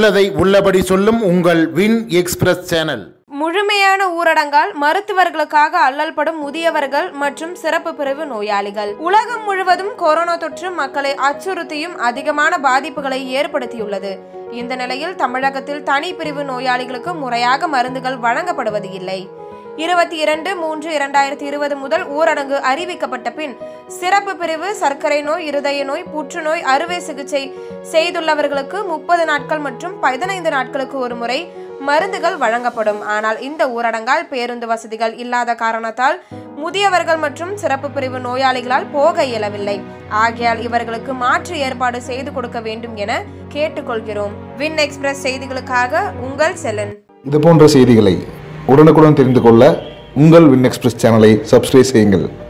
உள்ளதை உள்ளபடி சொல்லும் உங்கள் வின் எக்ஸ்பிரஸ் சேனல் முழுமையான ஊரடங்கால் மருத்துவர்களுக்காக அல்லல்படும் முதியவர்கள் மற்றும் சிறப்பு பிரிவு நோயாளிகள் உலகம் முழுவதும் கொரோனா தொற்று மக்களை அச்சுறுத்தியும் அதிகமான பாதிப்புகளை ஏற்படுத்தியுள்ளது இந்த நிலையில் தமிழகத்தில் தனிப்பிரிவு நோயாளிகளுக்கு முறையாக மருந்துகள் வழங்கப்படுவது இல்லை இருபத்தி இரண்டு மூன்று இரண்டாயிரத்தி இருபது முதல் ஊரடங்கு அறிவிக்கப்பட்ட பின் சிறப்பு பிரிவு சர்க்கரை நோய் இருதய நோய் புற்றுநோய் அறுவை சிகிச்சை செய்துள்ளவர்களுக்கு முப்பது நாட்கள் மற்றும் பதினைந்து நாட்களுக்கு ஒரு முறை மருந்துகள் வழங்கப்படும் ஆனால் இந்த ஊரடங்கால் பேருந்து வசதிகள் இல்லாத காரணத்தால் முதியவர்கள் மற்றும் சிறப்பு பிரிவு நோயாளிகளால் போக இயலவில்லை ஆகையால் இவர்களுக்கு மாற்று ஏற்பாடு செய்து கொடுக்க வேண்டும் என கேட்டுக்கொள்கிறோம் வின் எக்ஸ்பிரஸ் செய்திகளுக்காக உங்கள் செலன் இது போன்ற செய்திகளை உடனுக்குடன் தெரிந்து கொள்ள உங்கள் வின் எக்ஸ்பிரஸ் சேனலை சப்ஸ்கிரைப் செய்யுங்கள்